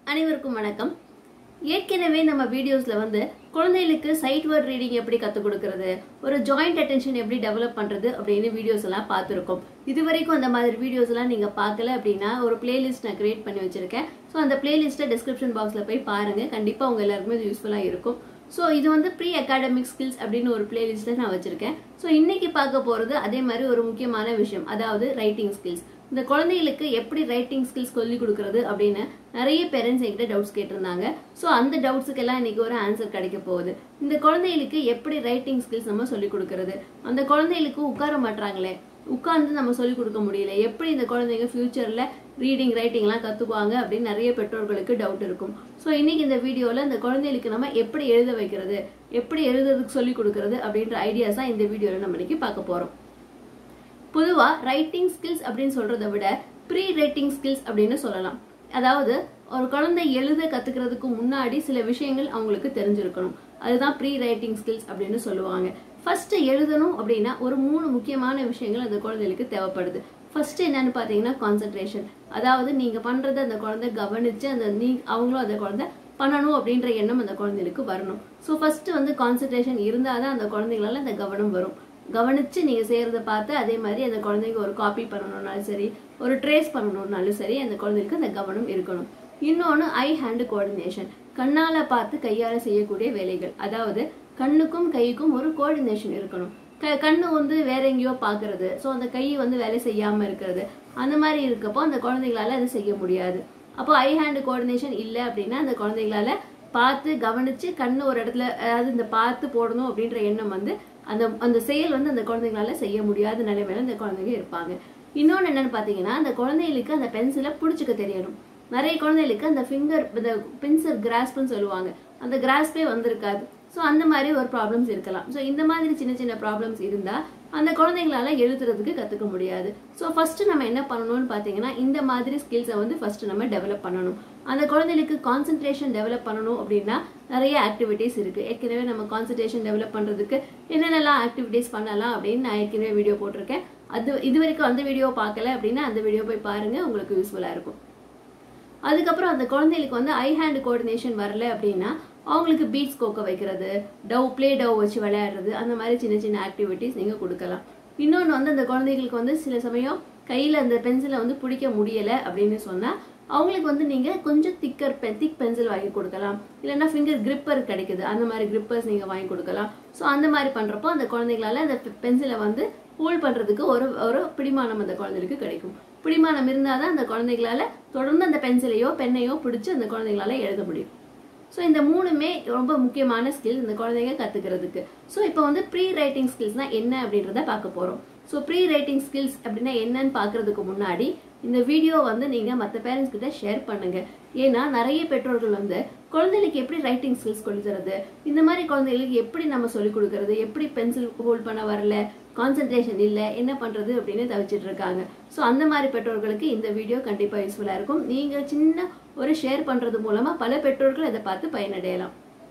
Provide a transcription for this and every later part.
அனைவருக்கும் வணக்கம் ஏற்கனவே நம்ம வீடியோஸ்ல வந்து குழந்தைகளுக்கு சைட் வேர்ட் ரீடிங் எப்படி கற்றுக் கொடுக்கறது ஒரு ஜாயிண்ட் அட்டென்ஷன் எப்படி டெவலப் பண்றது அப்படின்னு வீடியோஸ் எல்லாம் பார்த்துருக்கோம் இது வரைக்கும் அந்த மாதிரி வீடியோஸ் எல்லாம் நீங்க பார்க்கல அப்படின்னா ஒரு பிளேலிஸ்ட் நான் கிரியேட் பண்ணி வச்சிருக்கேன் ஸோ அந்த பிளேலிஸ்ட்டை டிஸ்கிரிப்ஷன் பாக்ஸ்ல போய் பாருங்க கண்டிப்பா உங்க எல்லாருக்குமே இது யூஸ்ஃபுல்லா இருக்கும் ஸோ இது வந்து ப்ரீ அகாடமிக் ஸ்கில்ஸ் அப்படின்னு ஒரு பிளேலிஸ்ட்டை நான் வச்சிருக்கேன் ஸோ இன்னைக்கு பார்க்க போறது அதே மாதிரி ஒரு முக்கியமான விஷயம் அதாவது ரைட்டிங் ஸ்கில்ஸ் இந்த குழந்தைகளுக்கு எப்படி ரைட்டிங் ஸ்கில்ஸ் சொல்லி கொடுக்கறது அப்படின்னு நிறைய பேரண்ட்ஸ் என்கிட்ட டவுட்ஸ் கேட்டிருந்தாங்க ஸோ அந்த டவுட்ஸுக்கு எல்லாம் இன்னைக்கு ஒரு ஆன்சர் கிடைக்க போகுது இந்த குழந்தைகளுக்கு எப்படி ரைட்டிங் ஸ்கில்ஸ் நம்ம சொல்லி கொடுக்கறது அந்த குழந்தைகளுக்கு உட்கார மாட்டாங்களே உட்கார்ந்து நம்ம சொல்லி கொடுக்க முடியல எப்படி இந்த குழந்தைங்க ஃபியூச்சர்ல ரீடிங் ரைட்டிங்லாம் கத்துக்குவாங்க அப்படின்னு நிறைய பெற்றோர்களுக்கு டவுட் இருக்கும் ஸோ இன்னைக்கு இந்த வீடியோல இந்த குழந்தைகளுக்கு நம்ம எப்படி எழுத வைக்கிறது எப்படி எழுதுறதுக்கு சொல்லி கொடுக்கறது அப்படின்ற ஐடியாஸ் தான் இந்த வீடியோல நம்ம இன்னைக்கு பார்க்க போறோம் பொதுவா ரைட்டிங் ஸ்கில்ஸ் அப்படின்னு சொல்றதை விட ப்ரீ ரைட்டிங் ஸ்கில்ஸ் அப்படின்னு சொல்லலாம் அதாவது ஒரு குழந்தை எழுத கத்துக்கிறதுக்கு முன்னாடி சில விஷயங்கள் அவங்களுக்கு தெரிஞ்சிருக்கணும் அதுதான் ப்ரீ ரைட்டிங் ஸ்கில்ஸ் அப்படின்னு சொல்லுவாங்க ஃபர்ஸ்ட் எழுதணும் அப்படின்னா ஒரு மூணு முக்கியமான விஷயங்கள் அந்த குழந்தைகளுக்கு தேவைப்படுது ஃபர்ஸ்ட் என்னன்னு பாத்தீங்கன்னா கான்சென்ட்ரேஷன் அதாவது நீங்க பண்றதை அந்த குழந்தை கவனிச்சு அந்த நீ அவங்களும் அந்த குழந்தை பண்ணணும் அப்படின்ற எண்ணம் அந்த குழந்தைகளுக்கு வரணும் ஸோ ஃபர்ஸ்ட் வந்து கான்சென்ட்ரேஷன் இருந்தாதான் அந்த குழந்தைங்களால அந்த கவனம் வரும் கவனிச்சு நீங்க செய்யறத பார்த்து அதே மாதிரி அந்த குழந்தைங்க ஒரு காப்பி பண்ணணும்னாலும் சரி ஒரு ட்ரேஸ் பண்ணணும்னாலும் சரி அந்த குழந்தைக்கு அந்த கவனம் இருக்கணும் இன்னொன்னு ஐ ஹேண்ட் கோஆர்டினேஷன் கண்ணால பார்த்து கையால செய்யக்கூடிய வேலைகள் அதாவது கண்ணுக்கும் கைக்கும் ஒரு கோஆர்டினேஷன் இருக்கணும் க கண்ணு வந்து வேற எங்கேயோ பாக்குறது ஸோ அந்த கை வந்து வேலை செய்யாம இருக்கிறது அந்த மாதிரி இருக்கப்போ அந்த குழந்தைகளால அதை செய்ய முடியாது அப்போ ஐ ஹேண்ட் கோஆர்டினேஷன் இல்லை அப்படின்னா அந்த குழந்தைகளால பார்த்து கவனிச்சு கண்ணு ஒரு இடத்துல அதாவது இந்த பார்த்து போடணும் அப்படின்ற எண்ணம் வந்து அந்த அந்த செயல் வந்து அந்த குழந்தைங்களால செய்ய முடியாத நிலைமையில அந்த குழந்தைங்க இருப்பாங்க இன்னொன்று என்னன்னு பார்த்தீங்கன்னா அந்த குழந்தைகளுக்கு அந்த பென்சிலை பிடிச்சிக்க தெரியணும் நிறைய குழந்தைகளுக்கு அந்த ஃபிங்கர் இந்த பென்சில் கிராஸ்ப்னு சொல்லுவாங்க அந்த கிராஸ்பே வந்திருக்காது ஸோ அந்த மாதிரி ஒரு ப்ராப்ளம்ஸ் இருக்கலாம் ஸோ இந்த மாதிரி சின்ன சின்ன ப்ராப்ளம்ஸ் இருந்தால் அந்த குழந்தைங்களால எழுதுறதுக்கு கற்றுக்க முடியாது ஸோ ஃபர்ஸ்ட் நம்ம என்ன பண்ணணும்னு பார்த்தீங்கன்னா இந்த மாதிரி ஸ்கில்ஸை வந்து ஃபர்ஸ்ட் நம்ம டெவலப் பண்ணணும் அந்த குழந்தைகளுக்கு கான்சென்ட்ரேஷன் டெவலப் பண்ணணும் அப்படின்னா நிறைய ஆக்டிவிட்டீஸ் இருக்கு ஏற்கனவே நம்ம கான்சென்ட்ரேஷன் டெவலப் பண்றதுக்கு என்னென்னலாம் ஆக்டிவிட்டீஸ் பண்ணலாம் அப்படின்னு நான் ஏற்கனவே வீடியோ போட்டிருக்கேன் அது இது வரைக்கும் அந்த வீடியோ பார்க்கல அப்படின்னா அந்த வீடியோ போய் பாருங்க உங்களுக்கு யூஸ்ஃபுல்லா இருக்கும் அதுக்கப்புறம் அந்த குழந்தைகளுக்கு வந்து ஐ ஹேண்ட் கோஆர்டினேஷன் வரல அப்படின்னா அவங்களுக்கு பீட்ஸ் கோக்க வைக்கிறது டவ் ப்ளே டவ் வச்சு விளையாடுறது அந்த மாதிரி சின்ன சின்ன ஆக்டிவிட்டிஸ் நீங்கள் கொடுக்கலாம் இன்னொன்று வந்து அந்த குழந்தைகளுக்கு வந்து சில சமயம் கையில் அந்த பென்சிலை வந்து பிடிக்க முடியலை அப்படின்னு சொன்னால் அவங்களுக்கு வந்து நீங்கள் கொஞ்சம் திக்கர் பென் திக் பென்சில் வாங்கி கொடுக்கலாம் இல்லைன்னா ஃபிங்கர் கிரிப்பர் கிடைக்குது அந்த மாதிரி கிரிப்பர்ஸ் நீங்கள் வாங்கி கொடுக்கலாம் ஸோ அந்த மாதிரி பண்ணுறப்போ அந்த குழந்தைங்களால அந்த பென்சிலை வந்து ஹோல்ட் பண்ணுறதுக்கு ஒரு ஒரு பிடிமானம் அந்த குழந்தைகளுக்கு கிடைக்கும் பிடிமானம் இருந்தால் தான் அந்த குழந்தைகளால தொடர்ந்து அந்த பென்சிலையோ பெண்ணையோ பிடிச்சி அந்த குழந்தைங்களால எழுத முடியும் ஸோ இந்த மூணுமே ரொம்ப முக்கியமான ஸ்கில் இந்த குழந்தைங்க கற்றுக்கிறதுக்கு ஸோ இப்போ வந்து ப்ரீ ரைட்டிங் ஸ்கில்ஸ்னால் என்ன அப்படின்றத பார்க்க போகிறோம் ஸோ ப்ரீ ரைட்டிங் ஸ்கில்ஸ் அப்படின்னா என்னன்னு பார்க்கறதுக்கு முன்னாடி இந்த வீடியோ வந்து நீங்கள் மற்ற பேரண்ட்ஸ் கிட்ட ஷேர் பண்ணுங்க ஏன்னா நிறைய பெற்றோர்கள் வந்து குழந்தைகளுக்கு எப்படி ரைட்டிங் ஸ்கில்ஸ் சொல்லி தரது இந்த மாதிரி குழந்தைகளுக்கு எப்படி நம்ம சொல்லிக் கொடுக்கறது எப்படி பென்சில் ஹோல்ட் பண்ண வரல கான்சென்ட்ரேஷன் இல்லை என்ன பண்ணுறது அப்படின்னு தவிச்சிட்டு இருக்காங்க ஸோ அந்த மாதிரி பெற்றோர்களுக்கு இந்த வீடியோ கண்டிப்பாக யூஸ்ஃபுல்லாக இருக்கும் நீங்கள் சின்ன ஒரு ஷேர் பண்ணுறது மூலமாக பல பெற்றோர்கள் இதை பார்த்து பயனடையலாம்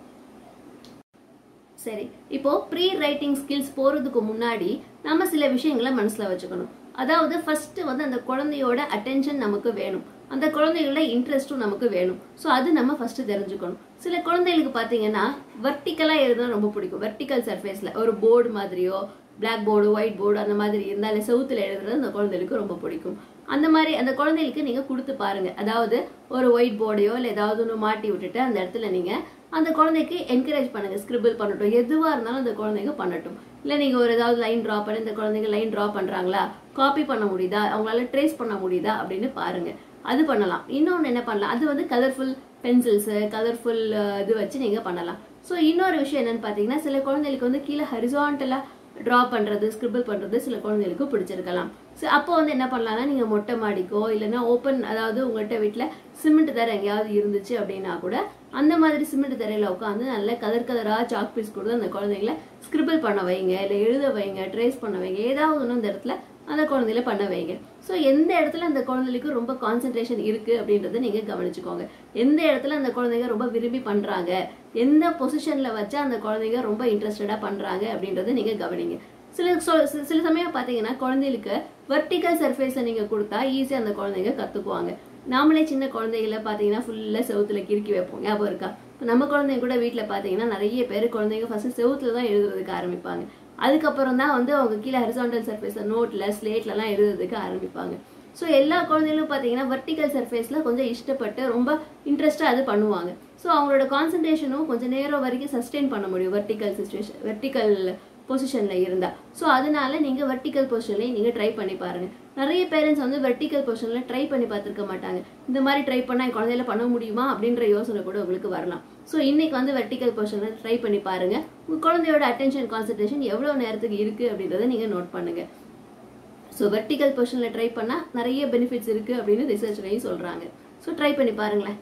சரி இப்போ ப்ரீ ரைட்டிங் ஸ்கில்ஸ் போறதுக்கு முன்னாடி நம்ம சில விஷயங்களை மனசுல வச்சுக்கணும் அதாவது ஃபர்ஸ்ட் வந்து அந்த குழந்தையோட அட்டென்ஷன் நமக்கு வேணும் அந்த குழந்தைகளோட இன்ட்ரெஸ்ட்டும் நமக்கு வேணும் ஸோ அது நம்ம ஃபர்ஸ்ட் தெரிஞ்சுக்கணும் சில குழந்தைகளுக்கு பார்த்தீங்கன்னா வெர்டிக்கலாக எழுதுனா ரொம்ப பிடிக்கும் வெர்டிக்கல் சர்ஃபேஸில் ஒரு போர்டு மாதிரியோ பிளாக் போர்டு ஒயிட் போர்டு அந்த மாதிரி இருந்தாலே செவுத்துல எழுதுறது அந்த குழந்தைகளுக்கு ரொம்ப பிடிக்கும் அந்த மாதிரி அந்த குழந்தைகளுக்கு நீங்க கொடுத்து பாருங்க அதாவது ஒரு ஒயிட் போர்டையோ இல்லை ஏதாவது ஒன்று மாட்டி விட்டுட்டு அந்த இடத்துல நீங்க அந்த குழந்தைக்கு என்கரேஜ் பண்ணுங்க ஸ்கிரிபிள் பண்ணட்டும் எதுவா இருந்தாலும் அந்த குழந்தைங்க பண்ணட்டும் இல்லை நீங்க ஒரு ஏதாவது லைன் ட்ரா பண்ணி இந்த குழந்தைங்க லைன் ட்ரா பண்றாங்களா காப்பி பண்ண முடியுதா அவங்களால ட்ரேஸ் பண்ண முடியுதா அப்படின்னு பாருங்க அது பண்ணலாம் இன்னொன்று என்ன பண்ணலாம் அது வந்து கலர்ஃபுல் பென்சில்ஸு கலர்ஃபுல் இது வச்சு நீங்க பண்ணலாம் ஸோ இன்னொரு விஷயம் என்னன்னு பார்த்தீங்கன்னா சில குழந்தைகளுக்கு வந்து கீழே ஹரிசான்டலா ட்ரா பண்றது ஸ்கிரிபிள் பண்றது சில குழந்தைகளுக்கு பிடிச்சிருக்கலாம் ஸோ அப்போ வந்து என்ன பண்ணலாம்னா நீங்க மொட்டை மாடிக்கோ இல்லைன்னா ஓப்பன் அதாவது உங்கள்கிட்ட வீட்டில் சிமெண்ட் தர எங்கேயாவது இருந்துச்சு அப்படின்னா கூட அந்த மாதிரி சிமெண்ட் தரையில உட்காந்து நல்ல கலர் கலரா சாக் பீஸ் கொடுத்து அந்த குழந்தைங்கள ஸ்கிரிபிள் பண்ண வைங்க இல்லை எழுத வைங்க ட்ரேஸ் பண்ண வைங்க ஏதாவது ஒன்று அந்த இடத்துல அந்த குழந்தையில பண்ண வைங்க ஸோ எந்த இடத்துல அந்த குழந்தைகளுக்கு ரொம்ப கான்சென்ட்ரேஷன் இருக்கு அப்படின்றத நீங்க கவனிச்சுக்கோங்க எந்த இடத்துல அந்த குழந்தைங்க ரொம்ப விரும்பி பண்றாங்க எந்த பொசிஷன்ல வச்சா அந்த குழந்தைங்க ரொம்ப இன்ட்ரெஸ்டடா பண்றாங்க அப்படின்றத நீங்க கவனிங்க சில சொ- சில சமயம் பாத்தீங்கன்னா குழந்தைகளுக்கு வெர்டிக்கல் சர்ஃபேஸை நீங்க கொடுத்தா ஈஸியா அந்த குழந்தைங்க கத்துக்குவாங்க நாமளே சின்ன குழந்தைகளை பார்த்தீங்கன்னா ஃபுல்லாக செவுத்துல கிறுக்கி வைப்போம் ஞாபகம் இருக்கா இப்போ நம்ம குழந்தைங்க கூட வீட்டில் பார்த்தீங்கன்னா நிறைய பேர் குழந்தைங்க ஃபர்ஸ்ட் செவுத்துல தான் எழுதுறதுக்கு ஆரம்பிப்பாங்க அதுக்கப்புறம் தான் வந்து அவங்க கீழே ஹரிசாண்டல் சர்ஃபேஸில் நோட்டில் ஸ்லேட்லலாம் எழுதுறதுக்கு ஆரம்பிப்பாங்க ஸோ எல்லா குழந்தைகளும் பார்த்தீங்கன்னா வெர்டிக்கல் சர்ஃபேஸில் கொஞ்சம் இஷ்டப்பட்டு ரொம்ப இன்ட்ரெஸ்ட்டாக அது பண்ணுவாங்க ஸோ அவங்களோட கான்சன்ட்ரேஷனும் கொஞ்சம் நேரம் வரைக்கும் சஸ்டெயின் பண்ண முடியும் வெர்டிக்கல் சுச்சுவேஷன் வெர்டிக்கல் பொசிஷனில் இருந்தால் ஸோ அதனால நீங்கள் வெர்டிக்கல் பொசிஷன்லேயும் நீங்கள் ட்ரை பண்ணி பாருங்கள் நிறைய பேரண்ட்ஸ் வந்து வெர்டிக்கல் பொசிஷனில் ட்ரை பண்ணி பார்த்துருக்க மாட்டாங்க இந்த மாதிரி ட்ரை பண்ணால் என் குழந்தையில பண்ண முடியுமா அப்படின்ற யோசனை கூட உங்களுக்கு வரலாம் ஸோ இன்னைக்கு வந்து வெர்டிக்கல் பொசிஷனில் ட்ரை பண்ணி பாருங்கள் உங்கள் குழந்தையோட அட்டென்ஷன் கான்சன்ட்ரேஷன் எவ்வளோ நேரத்துக்கு இருக்குது அப்படின்றத நீங்கள் நோட் பண்ணுங்கள் ஸோ வெர்டிக்கல் பொசிஷனில் ட்ரை பண்ணால் நிறைய பெனிஃபிட்ஸ் இருக்குது அப்படின்னு ரிசர்ச்லையும் சொல்கிறாங்க ஸோ ட்ரை பண்ணி பாருங்களேன்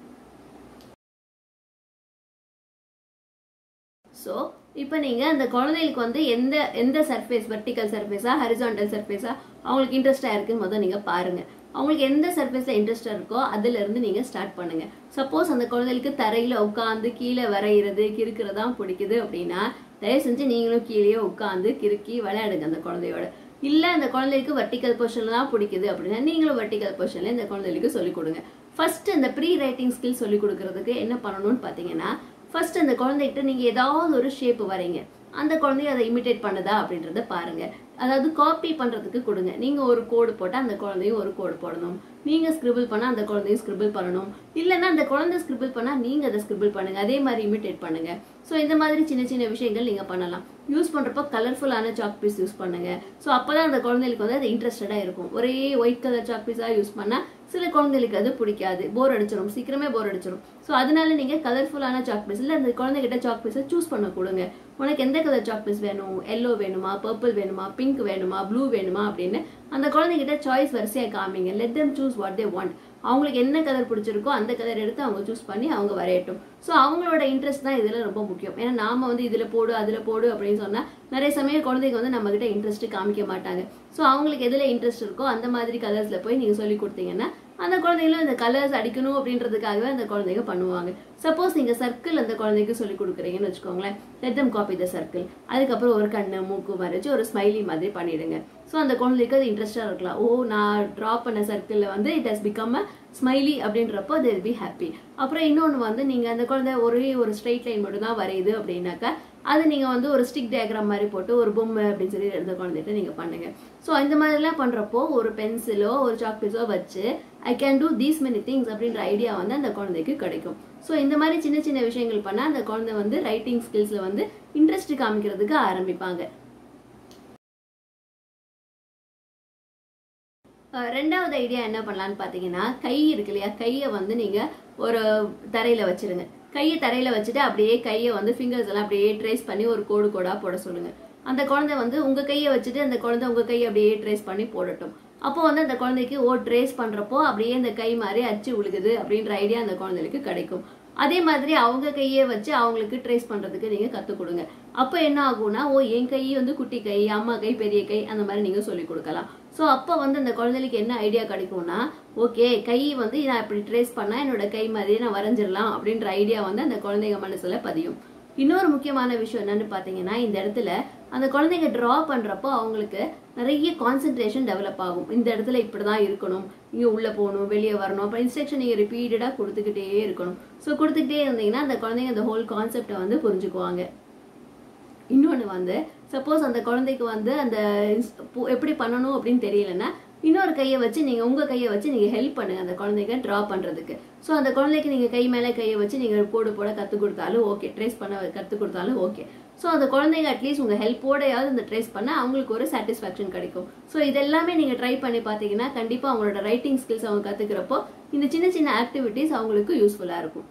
ஸோ இப்போ நீங்கள் அந்த குழந்தைகளுக்கு வந்து எந்த எந்த சர்ஃபேஸ் வெர்டிக்கல் சர்ஃபேஸா ஹரிசாண்டல் சர்ஃபேஸா அவங்களுக்கு இன்ட்ரெஸ்டாக இருக்குன்னு முதல் நீங்கள் பாருங்கள் அவங்களுக்கு எந்த சர்ஃபேஸில் இன்ட்ரெஸ்டாக இருக்கோ அதுலேருந்து நீங்கள் ஸ்டார்ட் பண்ணுங்கள் சப்போஸ் அந்த குழந்தைகளுக்கு தரையில் உட்காந்து கீழே வரைகிறது கிறுக்கிறது தான் பிடிக்குது அப்படின்னா தயவு செஞ்சு நீங்களும் கீழே உட்காந்து கிறுக்கி விளையாடுங்க அந்த குழந்தையோட இல்லை அந்த குழந்தைக்கு வெர்டிக்கல் பொசிஷனில் தான் பிடிக்குது அப்படின்னா நீங்களும் வெர்டிக்கல் பொசிஷனில் இந்த குழந்தைகளுக்கு சொல்லிக் கொடுங்க ஃபர்ஸ்ட் இந்த ப்ரீ ரைட்டிங் ஸ்கில் சொல்லிக் கொடுக்கறதுக்கு என்ன பண்ணணும்னு பார்த்தீங்கன்னா ஃபர்ஸ்ட் அந்த குழந்தைகிட்ட நீங்க ஏதாவது ஒரு ஷேப் வரைங்க அந்த குழந்தைய அதை இமிட்டேட் பண்ணுதா அப்படின்றத பாருங்க அதாவது காப்பி பண்றதுக்கு கொடுங்க நீங்க ஒரு கோடு போட்டா அந்த குழந்தையும் ஒரு கோடு போடணும் நீங்க ஸ்கிரிபிள் பண்ணா அந்த குழந்தையும் ஸ்கிரிபிள் பண்ணணும் இல்லைன்னா அந்த குழந்தை ஸ்கிரிபிள் பண்ணா நீங்க அதை ஸ்கிரிபிள் பண்ணுங்க அதே மாதிரி இமிட்டேட் பண்ணுங்க ஸோ இந்த மாதிரி சின்ன சின்ன விஷயங்கள் நீங்க பண்ணலாம் யூஸ் பண்றப்போ கலர்ஃபுல்லான சாக் பீஸ் யூஸ் பண்ணுங்க ஸோ அப்பதான் அந்த குழந்தைகளுக்கு வந்து அது இன்ட்ரெஸ்டடா இருக்கும் ஒரே ஒயிட் கலர் சாக் பீஸா யூஸ் பண்ணா சில குழந்தைகளுக்கு அது பிடிக்காது போர் அடிச்சிடும் சீக்கிரமே போர் அடிச்சிடும் ஸோ அதனால நீங்க கலர்ஃபுல்லான சாக் பீஸ் இல்லை அந்த குழந்தைகிட்ட சாக் பீஸை சூஸ் பண்ண கொடுங்க உனக்கு எந்த கலர் சாக் பீஸ் வேணும் எல்லோ வேணுமா பர்பிள் வேணுமா பிங்க் வேணுமா ப்ளூ வேணுமா அப்படின்னு அந்த குழந்தைகிட்ட சாய்ஸ் வரிசையா காமிங்க let them choose what they want அவங்களுக்கு என்ன கலர் பிடிச்சிருக்கோ அந்த கலர் எடுத்து அவங்க சூஸ் பண்ணி அவங்க வரையட்டும் ஸோ அவங்களோட இன்ட்ரெஸ்ட் தான் இதில் ரொம்ப முக்கியம் ஏன்னா நாம வந்து இதில் போடு அதில் போடு அப்படின்னு சொன்னால் நிறைய சமயம் குழந்தைங்க வந்து நம்மகிட்ட இன்ட்ரெஸ்ட் காமிக்க மாட்டாங்க ஸோ அவங்களுக்கு எதில் இன்ட்ரெஸ்ட் இருக்கோ அந்த மாதிரி கலர்ஸில் போய் நீங்கள் சொல்லி கொடுத்தீங்கன்னா அந்த குழந்தைங்களும் இந்த கலர்ஸ் அடிக்கணும் அப்படின்றதுக்காகவே அந்த குழந்தைங்க பண்ணுவாங்க சப்போஸ் நீங்க சர்க்கிள் அந்த குழந்தைக்கு சொல்லி கொடுக்குறீங்கன்னு வச்சுக்கோங்களேன் let them copy the circle அதுக்கப்புறம் ஒரு கண்ணு மூக்கு மறைச்சு ஒரு ஸ்மைலி மாதிரி பண்ணிடுங்க ஸோ அந்த குழந்தைக்கு அது இன்ட்ரெஸ்டாக இருக்கலாம் ஓ நான் ட்ரா பண்ண சர்க்கிளில் வந்து it has become a smiley அப்படின்றப்போ தே பி ஹாப்பி அப்புறம் இன்னொன்று வந்து நீங்கள் அந்த குழந்தை ஒரே ஒரு ஸ்ட்ரெயிட் லைன் மட்டும் தான் வரையுது அப்படின்னாக்கா அது நீங்கள் வந்து ஒரு ஸ்டிக் டயக்ராம் மாதிரி போட்டு ஒரு பொம்மை அப்படின்னு சொல்லி எடுத்த குழந்தைகிட்ட நீங்கள் பண்ணுங்க ஸோ இந்த மாதிரிலாம் பண்ணுறப்போ ஒரு பென்சிலோ ஒரு சாக் பீஸோ வச்சு I can do these many things அப்படின்ற ஐடியா வந்து அந்த குழந்தைக்கு கிடைக்கும் ஸோ இந்த மாதிரி சின்ன சின்ன விஷயங்கள் பண்ணால் அந்த குழந்தை வந்து ரைட்டிங் ஸ்கில்ஸில் வந்து இன்ட்ரெஸ்ட் காமிக்கிறதுக்கு ஆரம்பிப்பாங்க அஹ் ரெண்டாவது ஐடியா என்ன பண்ணலான்னு பார்த்தீங்கன்னா கை இருக்கு இல்லையா கையை வந்து நீங்கள் ஒரு தரையில் வச்சிருங்க கையை தரையில் வச்சுட்டு அப்படியே கையை வந்து ஃபிங்கர்ஸ் எல்லாம் அப்படியே ட்ரேஸ் பண்ணி ஒரு கோடு கோடாக போட சொல்லுங்க அந்த குழந்தை வந்து உங்கள் கையை வச்சுட்டு அந்த குழந்தை உங்கள் கையை அப்படியே ட்ரேஸ் பண்ணி போடட்டும் அப்போ வந்து அந்த குழந்தைக்கு ஓ ட்ரேஸ் பண்ணுறப்போ அப்படியே இந்த கை மாதிரி அச்சு உழுகுது அப்படின்ற ஐடியா அந்த குழந்தைகளுக்கு கிடைக்கும் அதே மாதிரி அவங்க கையை வச்சு அவங்களுக்கு ட்ரேஸ் பண்றதுக்கு நீங்க கத்துக் கொடுங்க அப்ப என்ன ஆகும்னா ஓ என் கை வந்து குட்டி கை அம்மா கை பெரிய கை அந்த மாதிரி நீங்க சொல்லி கொடுக்கலாம் ஸோ அப்போ வந்து அந்த குழந்தைகளுக்கு என்ன ஐடியா கிடைக்கும்னா ஓகே கை வந்து நான் இப்படி ட்ரேஸ் பண்ணா என்னோட கை மாதிரியே நான் வரைஞ்சிடலாம் அப்படின்ற ஐடியா வந்து அந்த குழந்தைங்க மனசுல பதியும் இன்னொரு முக்கியமான விஷயம் என்னன்னு பாத்தீங்கன்னா இந்த இடத்துல அந்த குழந்தைங்க டிரா பண்றப்போ அவங்களுக்கு நிறைய கான்சென்ட்ரேஷன் டெவலப் ஆகும் இந்த இடத்துல இப்படிதான் இருக்கணும் இங்க உள்ள போகணும் வெளியே வரணும் அப்ப இன்ஸ்ட்ரக்ஷன் நீங்க ரிப்பீட்டடா கொடுத்துக்கிட்டே இருக்கணும் ஸோ கொடுத்துக்கிட்டே இருந்தீங்கன்னா அந்த குழந்தைங்க அந்த ஹோல் கான்செப்டை வந்து புரிஞ்சுக்குவாங்க இன்னொன்று வந்து சப்போஸ் அந்த குழந்தைக்கு வந்து அந்த ins- பு- எப்படி பண்ணணும் அப்படின்னு தெரியலன்னா இன்னொரு கையை வச்சு நீங்கள் உங்கள் கையை வச்சு நீங்கள் ஹெல்ப் பண்ணுங்க அந்த குழந்தைக்கு ட்ரா பண்ணுறதுக்கு ஸோ அந்த குழந்தைக்கு நீங்கள் கை மேலே கையை வச்சு நீங்கள் கோடு போட கற்றுக் கொடுத்தாலும் ஓகே ட்ரேஸ் பண்ண கற்றுக் கொடுத்தாலும் ஓகே ஸோ அந்த குழந்தைங்க அட்லீஸ்ட் உங்கள் ஹெல்ப்போடையாவது இந்த ட்ரேஸ் பண்ண அவங்களுக்கு ஒரு சாட்டிஸ்ஃபேக்ஷன் கிடைக்கும் ஸோ இதெல்லாமே நீங்கள் ட்ரை பண்ணி பார்த்தீங்கன்னா கண்டிப்பாக அவங்களோட ரைட்டிங் ஸ்கில்ஸ் அவங்க கற்றுக்கிறப்போ இந்த சின்ன சின்ன ஆக்டிவிட்டீஸ் அவங்களுக்கு யூஸ்ஃபுல்லாக இருக்கும்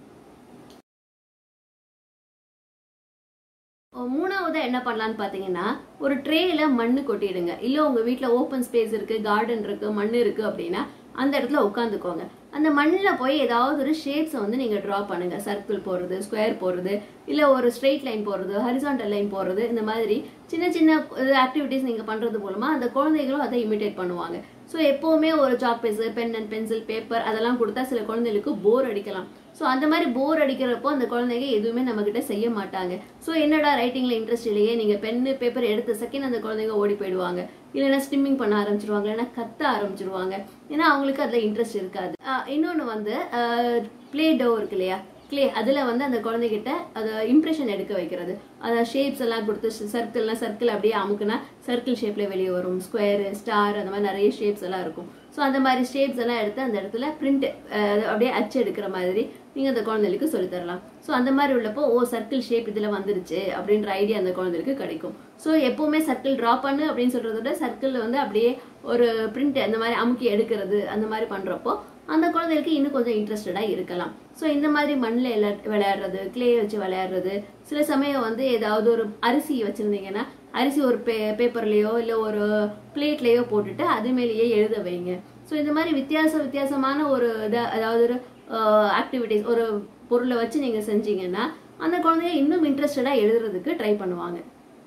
மூணாவதா என்ன பண்ணலான்னு பார்த்தீங்கன்னா ஒரு ட்ரேல மண்ணு கொட்டிடுங்க இல்லை உங்க வீட்டில் ஓப்பன் ஸ்பேஸ் இருக்கு கார்டன் இருக்கு மண் இருக்கு அப்படின்னா அந்த இடத்துல உட்காந்துக்கோங்க அந்த மண்ணில் போய் ஏதாவது ஒரு ஷேப்ஸை வந்து நீங்கள் ட்ரா பண்ணுங்க சர்க்கிள் போடுறது ஸ்கொயர் போடுறது இல்லை ஒரு ஸ்ட்ரெயிட் லைன் போடுறது ஹரிசாண்டல் லைன் போடுறது இந்த மாதிரி சின்ன சின்ன ஆக்டிவிட்டீஸ் நீங்கள் பண்ணுறது மூலமாக அந்த குழந்தைகளும் அதை இமிட்டேட் பண்ணுவாங்க ஸோ எப்போவுமே ஒரு chalk piece pen and pencil paper அதெல்லாம் கொடுத்தா சில குழந்தைகளுக்கு போர் அடிக்கலாம் ஸோ அந்த மாதிரி போர் அடிக்கிறப்போ அந்த குழந்தைங்க எதுவுமே நம்மக்கிட்ட செய்ய மாட்டாங்க ஸோ என்னடா ரைட்டிங்கில் இன்ட்ரெஸ்ட் இல்லையே நீங்கள் பென்னு பேப்பர் எடுத்த செகண்ட் அந்த குழந்தைங்க ஓடி போயிடுவாங்க இல்லைன்னா ஸ்டிம்மிங் பண்ண ஆரம்பிச்சிருவாங்க இல்லைன்னா கத்த ஆரம்பிச்சிருவாங்க ஏன்னா அவங்களுக்கு அதில் இன்ட்ரெஸ்ட் இருக்காது இன்னொன்று வந்து ப்ளே டோ இருக்கு இல்லையா கிளே அதில் வந்து அந்த குழந்தைகிட்ட அதை இம்ப்ரெஷன் எடுக்க வைக்கிறது அதை ஷேப்ஸ் எல்லாம் கொடுத்து சர்க்கிள்லாம் சர்க்கிள் அப்படியே அமுக்குனா சர்க்கிள் ஷேப்பில் வெளியே வரும் ஸ்கொயரு ஸ்டார் அந்த மாதிரி நிறைய ஷேப்ஸ் எல்லாம் இருக்கும் ஸோ அந்த மாதிரி ஷேப்ஸ் எல்லாம் எடுத்து அந்த இடத்துல பிரிண்ட் அப்படியே அச்சு எடுக்கிற மாதிரி நீங்கள் அந்த குழந்தைகளுக்கு சொல்லித் தரலாம் ஸோ அந்த மாதிரி உள்ளப்போ ஓ சர்க்கிள் ஷேப் இதில் வந்துருச்சு அப்படின்ற ஐடியா அந்த குழந்தைகளுக்கு கிடைக்கும் ஸோ எப்போவுமே சர்க்கிள் ட்ரா பண்ணு அப்படின்னு சொல்கிறத விட சர்க்கிள் வந்து அப்படியே ஒரு பிரிண்ட் அந்த மாதிரி அமுக்கி எடுக்கிறது அந்த மாதிரி பண்ணுறப்போ அந்த குழந்தைகளுக்கு இன்னும் கொஞ்சம் இன்ட்ரெஸ்டடாக இருக்கலாம் ஸோ இந்த மாதிரி மண்ணில் எல்லா விளையாடுறது கிளே வச்சு விளையாடுறது சில சமயம் வந்து ஏதாவது ஒரு அரிசி வச்சுருந்தீங்கன்னா அரிசி ஒரு பே பேப்பர்லேயோ இல்லை ஒரு பிளேட்லேயோ போட்டுட்டு அது மேலேயே எழுத வைங்க ஸோ இந்த மாதிரி வித்தியாச வித்தியாசமான ஒரு இதை அதாவது ஒரு ஆக்டிவிட்டிஸ் ஒரு பொருளை வச்சு நீங்கள் செஞ்சீங்கன்னா அந்த குழந்தைய இன்னும் இன்ட்ரெஸ்டடாக எழுதுறதுக்கு ட்ரை பண்ணுவாங்க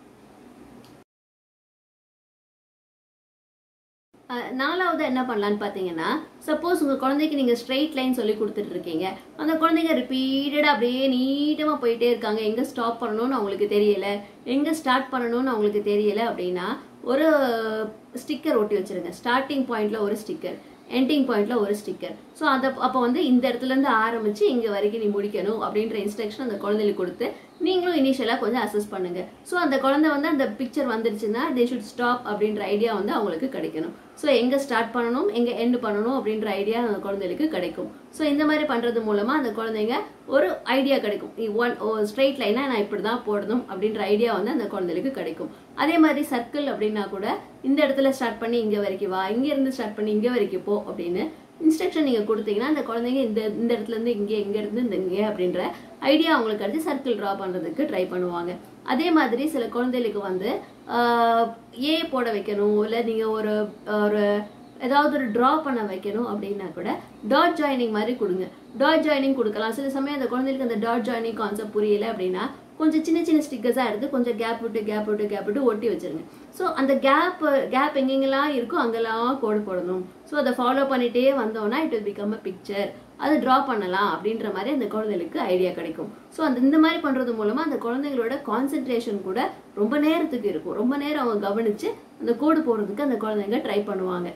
நாலாவது என்ன பண்ணலான்னு பார்த்தீங்கன்னா சப்போஸ் உங்கள் குழந்தைக்கு நீங்கள் ஸ்ட்ரெயிட் லைன் சொல்லி கொடுத்துட்டு இருக்கீங்க அந்த குழந்தைங்க ரிப்பீட்டடாக அப்படியே நீட்டமாக போயிட்டே இருக்காங்க எங்கே ஸ்டாப் பண்ணணும்னு அவங்களுக்கு தெரியல எங்கே ஸ்டார்ட் பண்ணணும்னு அவங்களுக்கு தெரியல அப்படின்னா ஒரு ஸ்டிக்கர் ஒட்டி வச்சிருங்க ஸ்டார்டிங் பாயிண்ட்ல ஒரு ஸ்டிக்கர் எண்டிங் பாயிண்ட்ல ஒரு ஸ்டிக்கர் ஸோ அதை அப்போ வந்து இந்த இடத்துல இருந்து ஆரம்பிச்சு இங்கே வரைக்கும் நீ முடிக்கணும் அப்படின்ற இன்ஸ்ட்ரக்ஷன் அந்த குழந்தைகளுக்கு கொடுத்து நீங்களும் இனிஷியலாக கொஞ்சம் அசஸ் பண்ணுங்க ஸோ அந்த குழந்தை வந்து அந்த பிக்சர் வந்துருச்சுன்னா தே ஷுட் ஸ்டாப் அப்படின்ற ஐடியா வந்து அவங்களுக்கு கிடைக்கணும் ஸோ எங்கே ஸ்டார்ட் பண்ணணும் எங்கே எண்டு பண்ணணும் அப்படின்ற ஐடியா அந்த குழந்தைகளுக்கு கிடைக்கும் ஸோ இந்த மாதிரி பண்ணுறது மூலமாக அந்த குழந்தைங்க ஒரு ஐடியா கிடைக்கும் ஒன் ஸ்ட்ரெயிட் லைனாக நான் இப்படி தான் போடணும் அப்படின்ற ஐடியா வந்து அந்த குழந்தைகளுக்கு கிடைக்கும் அதே மாதிரி சர்க்கிள் அப்படின்னா கூட இந்த இடத்துல ஸ்டார்ட் பண்ணி இங்கே வரைக்கும் வா இங்கேருந்து ஸ்டார்ட் பண்ணி இங்கே வரைக்கும் போ அப்படின்னு இன்ஸ்ட்ரக்ஷன் நீங்கள் கொடுத்தீங்கன்னா அந்த குழந்தைங்க இந்த இந்த இடத்துல இருந்து இங்கே இங்கே இருந்து இந்த இங்கே அப்படின்ற ஐடியா அவங்களுக்கு கிடைச்சி சர்க்கிள் ட்ரா பண்ணுறதுக்கு ட்ரை பண்ணுவாங்க அதே மாதிரி சில குழந்தைகளுக்கு வந்து ஏ போட வைக்கணும் இல்லை நீங்கள் ஒரு ஒரு ஏதாவது ஒரு ட்ரா பண்ண வைக்கணும் அப்படின்னா கூட டாட் ஜாயினிங் மாதிரி கொடுங்க டாட் ஜாயினிங் கொடுக்கலாம் சில சமயம் அந்த குழந்தைகளுக்கு அந்த டாட் ஜாயினிங் கான்செப்ட் புரியல அப்படின்னா கொஞ்சம் சின்ன சின்ன ஸ்டிக்கர்ஸாக எடுத்து கொஞ்சம் கேப் விட்டு கேப் விட்டு கேப் விட்டு ஒட்டி வச்சிருங்க ஸோ அந்த கேப் கேப் எங்கெங்கெல்லாம் இருக்கோ அங்கெல்லாம் கோடு போடணும் ஸோ அதை ஃபாலோ பண்ணிட்டே வந்தோம்னா it will become a picture அது ட்ரா பண்ணலாம் அப்படின்ற மாதிரி அந்த குழந்தைகளுக்கு ஐடியா கிடைக்கும் ஸோ அந்த இந்த மாதிரி பண்ணுறது மூலமாக அந்த குழந்தைங்களோட கான்சென்ட்ரேஷன் கூட ரொம்ப நேரத்துக்கு இருக்கும் ரொம்ப நேரம் அவங்க கவனித்து அந்த கோடு போடுறதுக்கு அந்த குழந்தைங்க ட்ரை பண்ணுவாங்க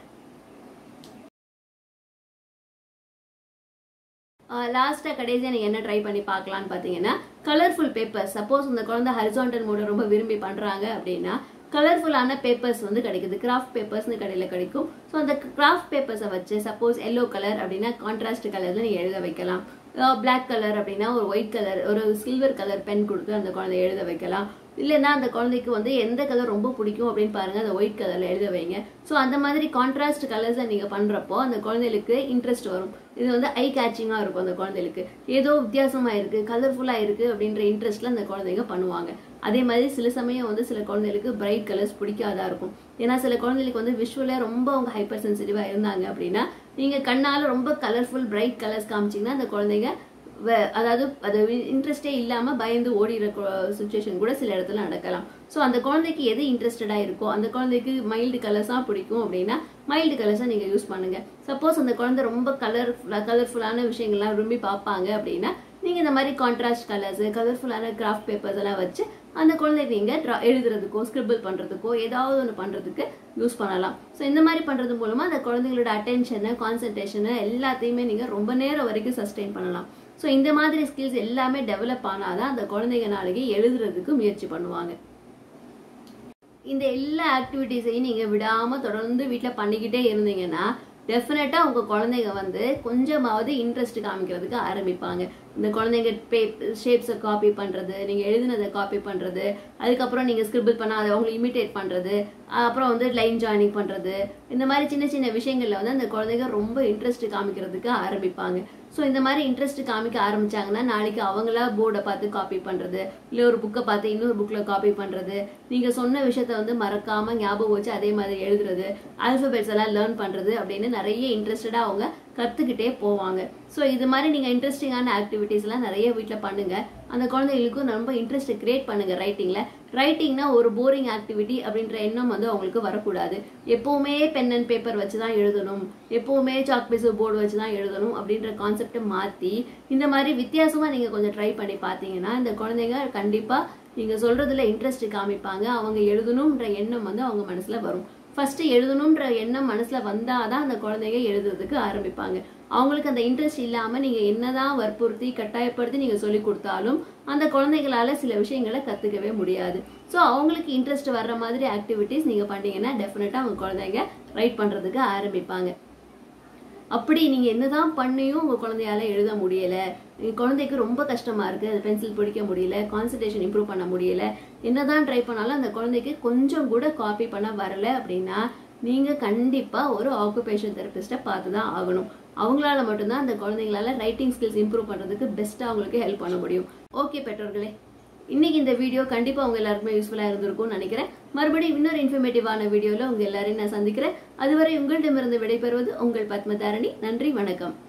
லாஸ்ட்டாக கடைசியாக நீங்கள் என்ன ட்ரை பண்ணி பார்க்கலான்னு பார்த்தீங்கன்னா கலர்ஃபுல் பேப்பர்ஸ் சப்போஸ் இந்த குழந்தை ஹரிசாண்டல் மோட ரொம்ப விரும்பி பண்ணுறாங்க அப்படின்னா கலர்ஃபுல்லான பேப்பர்ஸ் வந்து கிடைக்குது கிராஃப்ட் பேப்பர்ஸ்னு கடையில் கிடைக்கும் ஸோ அந்த கிராஃப்ட் பேப்பர்ஸை வச்சு சப்போஸ் எல்லோ கலர் அப்படின்னா கான்ட்ராஸ்ட் கலரில் நீங்கள் எழுத வைக்கலாம் பிளாக் கலர் அப்படின்னா ஒரு ஒயிட் கலர் ஒரு சில்வர் கலர் பென் கொடுத்து அந்த குழந்தை எழுத வைக்கலாம் இல்லைன்னா அந்த குழந்தைக்கு வந்து எந்த கலர் ரொம்ப பிடிக்கும் அப்படின்னு பாருங்க அந்த ஒயிட் கலர்ல எழுத வைங்க ஸோ அந்த மாதிரி கான்ட்ராஸ்ட் கலர்ஸை நீங்க பண்றப்போ அந்த குழந்தைகளுக்கு இன்ட்ரெஸ்ட் வரும் இது வந்து ஐ கேச்சிங்கா இருக்கும் அந்த குழந்தைகளுக்கு ஏதோ வித்தியாசமா இருக்கு கலர்ஃபுல்லா இருக்கு அப்படின்ற இன்ட்ரெஸ்ட்ல அந்த குழந்தைங்க பண்ணுவாங்க அதே மாதிரி சில சமயம் வந்து சில குழந்தைகளுக்கு பிரைட் கலர்ஸ் பிடிக்காதா இருக்கும் ஏன்னா சில குழந்தைகளுக்கு வந்து விஷுவலாக ரொம்ப அவங்க ஹைப்பர் சென்சிட்டிவாக இருந்தாங்க அப்படின்னா நீங்கள் கண்ணால் ரொம்ப கலர்ஃபுல் பிரைட் கலர்ஸ் காமிச்சிங்கன்னா அந்த குழந்தைங்க அதாவது அது இன்ட்ரெஸ்டே இல்லாமல் பயந்து ஓடிற சுச்சுவேஷன் கூட சில இடத்துல நடக்கலாம் ஸோ அந்த குழந்தைக்கு எது இன்ட்ரெஸ்டடாக இருக்கோ அந்த குழந்தைக்கு மைல்டு கலர்ஸாக பிடிக்கும் அப்படின்னா மைல்டு கலர்ஸாக நீங்கள் யூஸ் பண்ணுங்க சப்போஸ் அந்த குழந்தை ரொம்ப கலர் கலர்ஃபுல்லான விஷயங்கள்லாம் விரும்பி பார்ப்பாங்க அப்படின்னா நீங்கள் இந்த மாதிரி கான்ட்ராஸ்ட் கலர்ஸ் கலர்ஃபுல்லான கிராஃப்ட் பேப்பர்ஸ் எல்லாம் வச்சு அந்த குழந்தைக்கு நீங்கள் ட்ரா எழுதுறதுக்கோ ஸ்கிரிபிள் பண்ணுறதுக்கோ ஏதாவது ஒன்று பண்ணுறதுக்கு யூஸ் பண்ணலாம் ஸோ இந்த மாதிரி பண்ணுறது மூலமாக அந்த குழந்தைங்களோட அட்டென்ஷனை கான்சன்ட்ரேஷனை எல்லாத்தையுமே நீங்கள் ரொம்ப நேரம் வரைக்கும் சஸ்டெயின் பண்ணலாம் ஸோ இந்த மாதிரி ஸ்கில்ஸ் எல்லாமே டெவலப் ஆனாதான் அந்த குழந்தைங்க நாளைக்கு எழுதுறதுக்கு முயற்சி பண்ணுவாங்க இந்த எல்லா ஆக்டிவிட்டீஸையும் நீங்கள் விடாமல் தொடர்ந்து வீட்டில் பண்ணிக்கிட்டே இருந்தீங்கன்னா டெஃபினட்டாக உங்கள் குழந்தைங்க வந்து கொஞ்சமாவது இன்ட்ரெஸ்ட் காமிக்கிறதுக்கு ஆரம்பிப்பாங்க இந்த குழந்தைங்க பே ஷேப்ஸை காப்பி பண்ணுறது நீங்கள் எழுதினதை காப்பி பண்ணுறது அதுக்கப்புறம் நீங்கள் ஸ்கிரிபிள் பண்ணால் அதை அவங்களை இமிட்டேட் பண்ணுறது அப்புறம் வந்து லைன் ஜாயினிங் பண்ணுறது இந்த மாதிரி சின்ன சின்ன விஷயங்களில் வந்து அந்த குழந்தைங்க ரொம்ப இன்ட்ரெஸ்ட் காமிக்கிறதுக்கு ஆரம்பிப்பாங்க ஸோ இந்த மாதிரி இன்ட்ரெஸ்ட் காமிக்க ஆரம்பிச்சாங்கன்னா நாளைக்கு அவங்களா போர்டை பார்த்து காப்பி பண்ணுறது இல்லை ஒரு புக்கை பார்த்து இன்னொரு புக்கில் காப்பி பண்ணுறது நீங்கள் சொன்ன விஷயத்த வந்து மறக்காமல் ஞாபகம் வச்சு அதே மாதிரி எழுதுறது ஆல்ஃபபெட்ஸ் எல்லாம் லேர்ன் பண்ணுறது அப்படின்னு நிறைய இன்ட்ரெஸ்டடாக அவங்க கத்துக்கிட்டே போவாங்க ஸோ இது மாதிரி நீங்க இன்ட்ரெஸ்டிங்கான ஆக்டிவிட்டீஸ் எல்லாம் நிறைய வீட்டில் பண்ணுங்க அந்த குழந்தைகளுக்கும் ரொம்ப இன்ட்ரெஸ்ட் கிரியேட் பண்ணுங்க ரைட்டிங்ல ரைட்டிங்னா ஒரு போரிங் ஆக்டிவிட்டி அப்படின்ற எண்ணம் வந்து அவங்களுக்கு வரக்கூடாது எப்பவுமே பென் அண்ட் பேப்பர் வச்சு தான் எழுதணும் எப்பவுமே சாக் பீஸ் போர்டு வச்சு தான் எழுதணும் அப்படின்ற கான்செப்டை மாத்தி இந்த மாதிரி வித்தியாசமா நீங்க கொஞ்சம் ட்ரை பண்ணி பார்த்தீங்கன்னா இந்த குழந்தைங்க கண்டிப்பா நீங்க சொல்றதுல இன்ட்ரெஸ்ட் காமிப்பாங்க அவங்க எழுதணும்ன்ற எண்ணம் வந்து அவங்க மனசுல வரும் ஃபர்ஸ்ட் எழுதணும்ன்ற எண்ணம் மனசுல வந்தாதான் அந்த குழந்தைங்க எழுதுறதுக்கு ஆரம்பிப்பாங்க அவங்களுக்கு அந்த இன்ட்ரெஸ்ட் இல்லாம நீங்க என்னதான் வற்புறுத்தி கட்டாயப்படுத்தி நீங்க சொல்லி கொடுத்தாலும் அந்த குழந்தைகளால சில விஷயங்களை கத்துக்கவே முடியாது ஸோ அவங்களுக்கு இன்ட்ரெஸ்ட் வர்ற மாதிரி ஆக்டிவிட்டிஸ் நீங்க பண்ணீங்கன்னா டெஃபினட்டா அவங்க குழந்தைங்க ரைட் பண்றதுக்கு ஆரம்பிப்பாங்க அப்படி நீங்க என்னதான் பண்ணியும் உங்க குழந்தையால எழுத முடியல உங்க குழந்தைக்கு ரொம்ப கஷ்டமா இருக்கு அது பென்சில் பிடிக்க முடியல கான்சன்ட்ரேஷன் இம்ப்ரூவ் பண்ண முடியல என்னதான் ட்ரை பண்ணாலும் அந்த குழந்தைக்கு கொஞ்சம் கூட காப்பி பண்ண வரல அப்படின்னா நீங்க கண்டிப்பா ஒரு ஆக்குபேஷன் தெரபிஸ்ட்டை பார்த்து தான் ஆகணும் அவங்களால மட்டும்தான் அந்த குழந்தைங்களால ரைட்டிங் ஸ்கில்ஸ் இம்ப்ரூவ் பண்றதுக்கு பெஸ்ட்டாக அவங்களுக்கு ஹெல்ப் பண்ண முடியும் ஓகே பெற்றோர்களே இன்னைக்கு இந்த வீடியோ கண்டிப்பா உங்க எல்லாருக்குமே யூஸ்ஃபுல்லா இருந்திருக்கும்னு நினைக்கிறேன் மறுபடியும் இன்னொரு இன்ஃபர்மேட்டிவான வீடியோல உங்க எல்லாரையும் நான் சந்திக்கிறேன் அதுவரை உங்களிடமிருந்து விடைபெறுவது உங்கள் பத்மதாரணி நன்றி வணக்கம்